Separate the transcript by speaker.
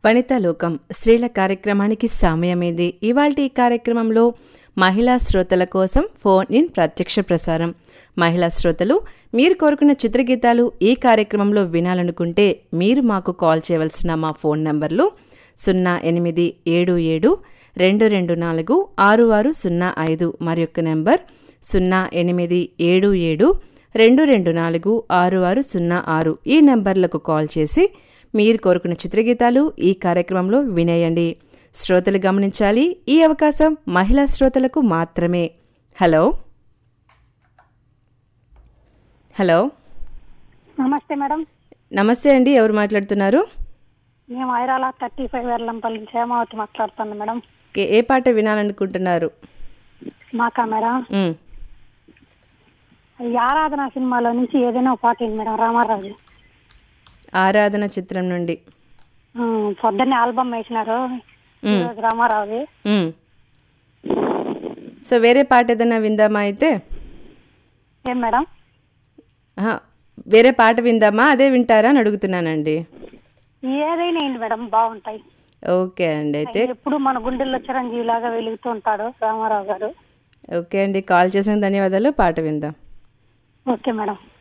Speaker 1: వనితా లోకం స్త్రీల కార్యక్రమానికి సమయమేది ఇవాల్టి ఈ కార్యక్రమంలో మహిళా శ్రోతల కోసం ఫోన్ ఇన్ ప్రత్యక్ష ప్రసారం మహిళా శ్రోతలు మీరు కోరుకున్న చిత్రగీతాలు ఈ కార్యక్రమంలో వినాలనుకుంటే మీరు మాకు కాల్ చేయవలసిన మా ఫోన్ నంబర్లు సున్నా ఎనిమిది ఏడు ఏడు రెండు రెండు నాలుగు ఆరు ఆరు సున్నా ఐదు మరి యొక్క నెంబర్ సున్నా ఎనిమిది ఏడు ఏడు రెండు రెండు నాలుగు ఆరు ఆరు సున్నా ఆరు ఈ నెంబర్లకు కాల్ చేసి మీరు కోరుకున్న చిత్రగీతాలు ఈ కార్యక్రమంలో వినేయండి శ్రోతలు గమనించాలి ఈ అవకాశం మహిళా శ్రోతలకు మాత్రమే హలో హలో
Speaker 2: నమస్తే మేడం
Speaker 1: నమస్తే అండి ఎవరు మాట్లాడుతున్నారు
Speaker 2: మేము ఐరాల థర్టీ ఫైవ్ ఎర్లంపల్లి నుంచి హేమావతి మాట్లాడుతున్నాను మేడం
Speaker 1: ఏ- ఏ పాట వినాలనుకుంటున్నారు
Speaker 2: మాకా మేడం
Speaker 1: ఉమ్,
Speaker 2: ఈ ఆరాధన సినిమాలో నుంచి ఏదైనా ఒక పాట ఏంటి మేడం రామారాజు
Speaker 1: ఆరాధన చిత్రం నుండి
Speaker 2: ఆ, పొద్దున్నే ఆల్బమ్ వేసినారు ఈరోజు రామారావుది
Speaker 1: ఉమ్. సో వేరే పాట ఏదైనా విందామా అయితే
Speaker 2: ఏం మేడం
Speaker 1: ఆహా, వేరే పాట విందామా అదే వింటారా అని అడుగుతున్నానండి
Speaker 2: ఏదైనా ఏంటి మేడం బాగుంటాయి
Speaker 1: ఓకే అండి అయితే
Speaker 2: ఎప్పుడు మన గుండెల్లో చిరంజీవి లాగా వెలుగుతూ ఉంటాడు రామారావు గారు
Speaker 1: ఓకే అండి కాల్ చేసిన ధన్యవాదాలు పాట విందాం
Speaker 2: ఓకే మేడం